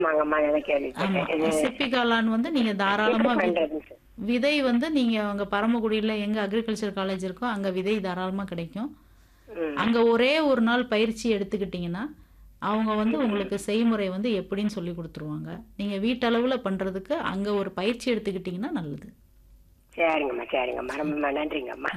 ஆமாங்கம்மா எனக்கு ஆமா கேள்விப்பட்டேன் இது சிப்பி காளான் வந்து நீங்க தாராளமா எப்படி வி- பண்றதுன்னு சொல்லு. விதை வந்து நீங்க அங்க பரமக்குடியில எங்க அக்ரிகல்ச்சர் காலேஜ் இருக்கோ அங்க விதை தாராளமா கிடைக்கும் ம். அங்க ஒரே ஒரு நாள் பயிற்சி எடுத்துக்கிட்டீங்கன்னா அவங்க வந்து உங்களுக்கு செய்முறை வந்து எப்படின்னு சொல்லி கொடுத்துருவாங்க நீங்க வீட்டளவுல பண்றதுக்கு அங்க ஒரு பயிற்சி எடுத்துக்கிட்டீங்கன்னா நல்லது சரிங்கம்மா சரிங்கம்மா ரொம்ப நன்றிங்கம்மா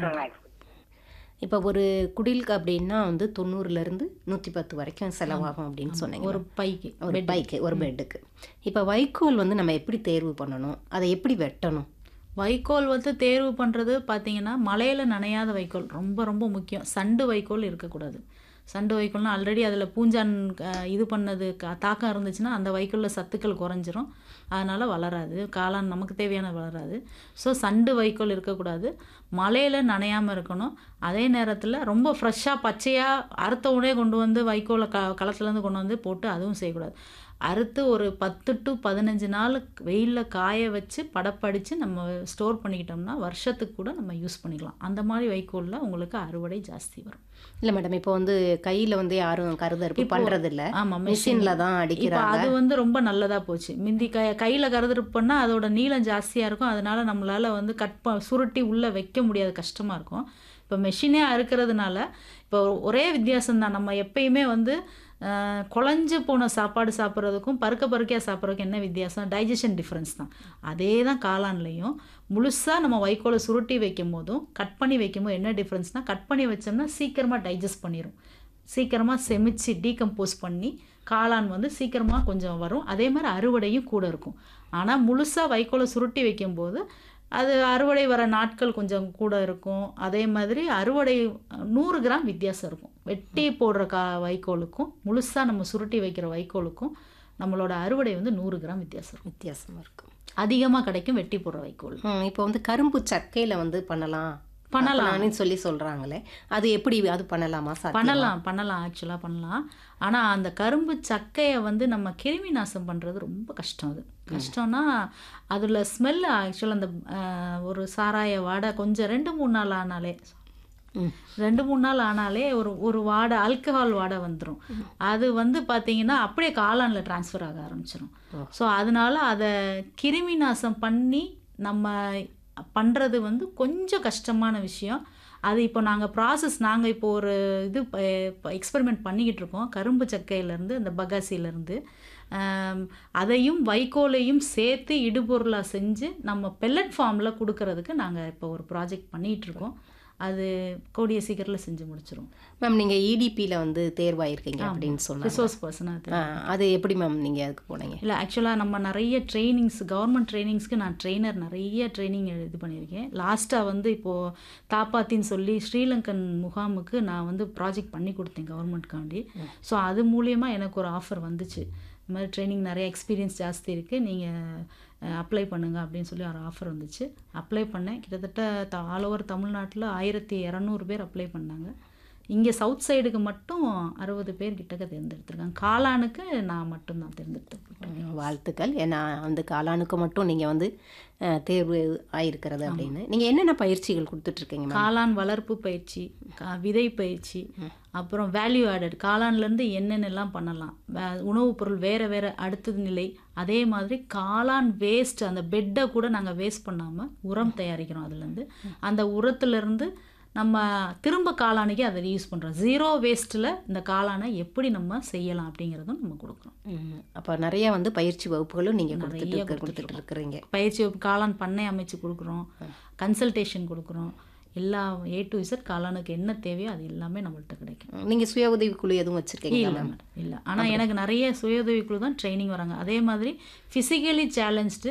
இப்போ ஒரு குடிலுக்கு அப்படின்னா வந்து தொண்ணூறுலேருந்து நூற்றி பத்து வரைக்கும் செலவாகும் அப்படின்னு சொன்னீங்க ஒரு பைக்கு ஒரு பைக்கு ஒரு பெட்டுக்கு இப்போ வைக்கோல் வந்து நம்ம எப்படி தேர்வு பண்ணணும் அதை எப்படி வெட்டணும் வைக்கோல் வந்து தேர்வு பண்ணுறது பார்த்தீங்கன்னா மழையில் நனையாத வைக்கோல் ரொம்ப ரொம்ப முக்கியம் சண்டு வைக்கோல் இருக்கக்கூடாது சண்டு வைக்கோல்னா ஆல்ரெடி அதில் பூஞ்சான் அஹ், இது பண்ணது க- தாக்கம் இருந்துச்சுன்னா அந்த வைக்கோலில் சத்துக்கள் குறைஞ்சிரும் அதனால் வளராது காளான் நமக்கு தேவையான வளராது ஸோ சண்டு வைக்கோல் இருக்கக்கூடாது மழையில் நனையாமல் இருக்கணும் அதே நேரத்தில் ரொம்ப ஃப்ரெஷ்ஷாக பச்சையாக அறுத்த உடனே கொண்டு வந்து வைக்கோலை க களத்துலேருந்து கொண்டு வந்து போட்டு அதுவும் செய்யக்கூடாது அறுத்து ஒரு பத்து டு பதினஞ்சு நாள் வெயிலில் காய வச்சு படப்படித்து நம்ம ஸ்டோர் பண்ணிக்கிட்டோம்னா வருஷத்துக்கு கூட நம்ம யூஸ் பண்ணிக்கலாம் அந்த மாதிரி வைக்கோலில் உங்களுக்கு அறுவடை ஜாஸ்தி வரும் இல்லை மேடம் இப்போ வந்து கையில் வந்து யாரும் கருதறுப்பு இப்போ- பண்ணுறதில்ல ஆமா மிஷினில் தான் இப்போ அடிக்கிறாங்க அது வந்து ரொம்ப நல்லதா போச்சு மிந்தி க கையில் கருதுருப்பு பண்ணால் அதோட நீளம் ஜாஸ்தியாக இருக்கும் அதனால நம்மளால வந்து கட் ப சுருட்டி உள்ளே வைக்க முடியாது கஷ்டமாக இருக்கும் இப்போ மெஷினே அறுக்கிறதுனால இப்போ ஒரே வித்தியாசம் தான் நம்ம எப்பயுமே வந்து அஹ், குழஞ்சு போன சாப்பாடு சாப்பிட்றதுக்கும் பருக்க பருக்கையாக சாப்பிட்றதுக்கும் என்ன வித்தியாசம் டைஜஷன் டிஃப்ரென்ஸ் தான் அதே தான் காளான்லையும் முழுசாக நம்ம வைக்கோலை சுருட்டி வைக்கும் போதும் கட் பண்ணி வைக்கும் போது என்ன டிஃப்ரென்ஸ்னால் கட் பண்ணி வச்சோம்னா சீக்கிரமாக டைஜஸ்ட் பண்ணிடும் சீக்கிரமாக செமிச்சு டீகம்போஸ் பண்ணி காளான் வந்து சீக்கிரமாக கொஞ்சம் வரும் அதே மாதிரி அறுவடையும் கூட இருக்கும் ஆனால் முழுசாக வைக்கோலை சுருட்டி வைக்கும்போது அது அறுவடை வர நாட்கள் கொஞ்சம் கூட இருக்கும் அதே மாதிரி அறுவடை நூறு கிராம் வித்தியாசம் இருக்கும் வெட்டி போடுற கா வைக்கோலுக்கும் முழுசாக நம்ம சுருட்டி வைக்கிற வைக்கோலுக்கும் நம்மளோட அறுவடை வந்து நூறு கிராம் வித்தியாசம் இருக்கும் வித்தியாசமாக இருக்கும் அதிகமாக கிடைக்கும் வெட்டி போடுற வைக்கோல் ம், இப்போ வந்து கரும்பு சக்கையில் வந்து பண்ணலாம் பண்ணலாம். பண்ணலாம்னு சொல்லி சொல்கிறாங்களே அது எப்படி அது பண்ணலாமா சார் பண்ணலாம் பண்ணலாம் ஆக்சுவலாக பண்ணலாம் ஆனால் அந்த கரும்பு சக்கையை வந்து நம்ம கிருமி நாசம் பண்ணுறது ரொம்ப கஷ்டம் அது கஷ்டம்னா அதில் ஸ்மெல் ஆக்சுவலாக அந்த அஹ், ஒரு சாராய வாடை கொஞ்சம் ரெண்டு மூணு நாள் ஆனாலே ம். ரெண்டு மூணு நாள் ஆனாலே ஒரு ஒரு வாடை ஆல்கஹால் வாடை வந்துடும் அது வந்து பார்த்தீங்கன்னா அப்படியே காளானில் ட்ரான்ஸ்ஃபர் ஆக ஆரம்பிச்சிடும் ஸோ அதனால அதை கிருமி நாசம் பண்ணி நம்ம பண்ணுறது வந்து கொஞ்சம் கஷ்டமான விஷயம் அது இப்போ நாங்கள் ப்ராசஸ் நாங்கள் இப்போ ஒரு இது எக்ஸ்பெரிமெண்ட் பண்ணிக்கிட்டு இருக்கோம் கரும்பு சக்கையிலேருந்து அந்த பகாசிலேருந்து அதையும் வைக்கோலையும் சேர்த்து இடுபொருளாக செஞ்சு நம்ம பெல்லட் ஃபார்மில் கொடுக்கறதுக்கு நாங்கள் இப்போ ஒரு ப்ராஜெக்ட் பண்ணிகிட்டு இருக்கோம் அது கூடிய சீக்கிரத்தில் செஞ்சு முடிச்சிரும் மேம் நீங்கள் இடிபியில் வந்து தேர்வாயிருக்கீங்க அப்படின்னு சொன்னாங்க ரிசோர்ஸ் பர்சனாக ஆ, அது எப்படி மேம் நீங்கள் அதுக்கு போனீங்க இல்லை ஆக்சுவலாக நம்ம நிறைய ட்ரைனிங்ஸ் கவர்மெண்ட் ட்ரைனிங்ஸ்க்கு நான் ட்ரெயினர் நிறைய ட்ரைனிங் இது பண்ணியிருக்கேன் லாஸ்ட்டாக வந்து இப்போது தாப்பாத்தின்னு சொல்லி ஸ்ரீலங்கன் முகாமுக்கு நான் வந்து ப்ராஜெக்ட் பண்ணி கொடுத்தேன் கவர்மெண்ட்காண்டி ஸோ அது மூலியமாக எனக்கு ஒரு ஆஃபர் வந்துச்சு இந்த மாதிரி ட்ரைனிங் நிறைய எக்ஸ்பீரியன்ஸ் ஜாஸ்தி இருக்குது நீங்கள் அப்ளை பண்ணுங்க அப்படின்னு சொல்லி ஒரு ஆஃபர் வந்துச்சு அப்ளை பண்ணேன் கிட்டத்தட்ட ஆல் ஓவர் தமிழ்நாட்டில் ஆயிரத்தி இரநூறு பேர் அப்ளை பண்ணாங்க இங்கே சவுத் சைடுக்கு மட்டும் அறுபது பேர் கிட்டக்க தேர்ந்தெடுத்திருக்காங்க காளானுக்கு நான் மட்டும்தான் தேர்ந்தெடுத்து வாழ்த்துக்கள் ஏன்னா அந்த காளானுக்கு மட்டும் நீங்கள் வந்து அஹ், தேர்வு ஆயிருக்கிறது அப்படின்னு நீங்கள் என்னென்ன பயிற்சிகள் கொடுத்துட்ருக்கீங்க மேம் காளான் வளர்ப்பு பயிற்சி கா- விதை பயிற்சி அப்புறம் வேல்யூ ஆடட் காளான்லேருந்து என்னென்னலாம் பண்ணலாம் வே- உணவுப் பொருள் வேறு வேறு அடுத்தது நிலை அதே மாதிரி காளான் வேஸ்ட் அந்த பெட்டை கூட நாங்கள் வேஸ்ட் பண்ணாமல் உரம் தயாரிக்கிறோம் அதுலேருந்து அந்த உரத்துலேருந்து நம்ம திரும்ப காளானுக்கு அதை யூஸ் பண்ணுறோம் ஜீரோ வேஸ்ட்டில் இந்த காளானை எப்படி நம்ம செய்யலாம் அப்படிங்கிறதும் நம்ம கொடுக்குறோம் ம், அப்போ நிறைய வந்து பயிற்சி வகுப்புகளும் நீங்கள் நிறைய கொடுத்துட்டு கொடுத்துட்டு கொடுத்துட்டு இருக்கிறீங்க பயிற்சி வகுப்பு காளான் பண்ணை அமைச்சு கொடுக்குறோம் கன்சல்டேஷன் கொடுக்குறோம் எல்லா ஏ டு இசட் காளானுக்கு என்ன தேவையோ அது எல்லாமே நம்மள்ட்ட கிடைக்கும் நீங்கள் சுய உதவி குழு எதுவும் வச்சுருக்கீங்களா இல்லை மேம் இல்லை ஆனால் எனக்கு நிறைய சுய உதவிக்குழு தான் ட்ரைனிங் வராங்க அதே மாதிரி ஃபிசிக்கலி சேலஞ்ச்டு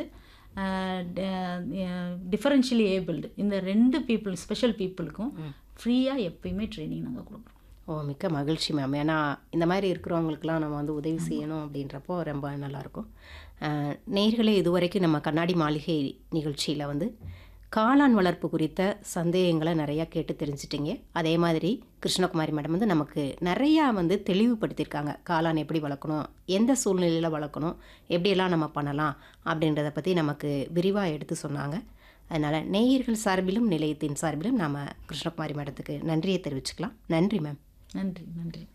டிஃபரன்ஷியலி ஏபிள்டு இந்த ரெண்டு பீப்புள் ஸ்பெஷல் பீப்புளுக்கும் ஃப்ரீயாக எப்பயுமே ட்ரைனிங் நாங்கள் கொடுக்குறோம் ஓ மிக்க மகிழ்ச்சி மேம் ஏன்னா இந்த மாதிரி இருக்கிறவங்களுக்குலாம் நம்ம வந்து உதவி செய்யணும் அப்படின்றப்போ ரொம்ப நல்லாயிருக்கும் அஹ், நேயர்களே இதுவரைக்கும் நம்ம கண்ணாடி மாளிகை நிகழ்ச்சியில் வந்து காளான் வளர்ப்பு குறித்த சந்தேகங்களை நிறையா கேட்டு தெரிஞ்சிட்டிங்க அதே மாதிரி கிருஷ்ணகுமாரி மேடம் வந்து நமக்கு நிறையா வந்து தெளிவுபடுத்தியிருக்காங்க காளான் எப்படி வளர்க்கணும் எந்த சூழ்நிலையில் வளர்க்கணும் எப்படியெல்லாம் நம்ம பண்ணலாம் அப்படின்றத பற்றி நமக்கு விரிவாக எடுத்து சொன்னாங்க அதனால் நேயர்கள் சார்பிலும் நிலையத்தின் சார்பிலும் நாம் கிருஷ்ணகுமாரி மேடத்துக்கு நன்றியை தெரிவிச்சுக்கலாம் நன்றி மேம் நன்றி நன்றி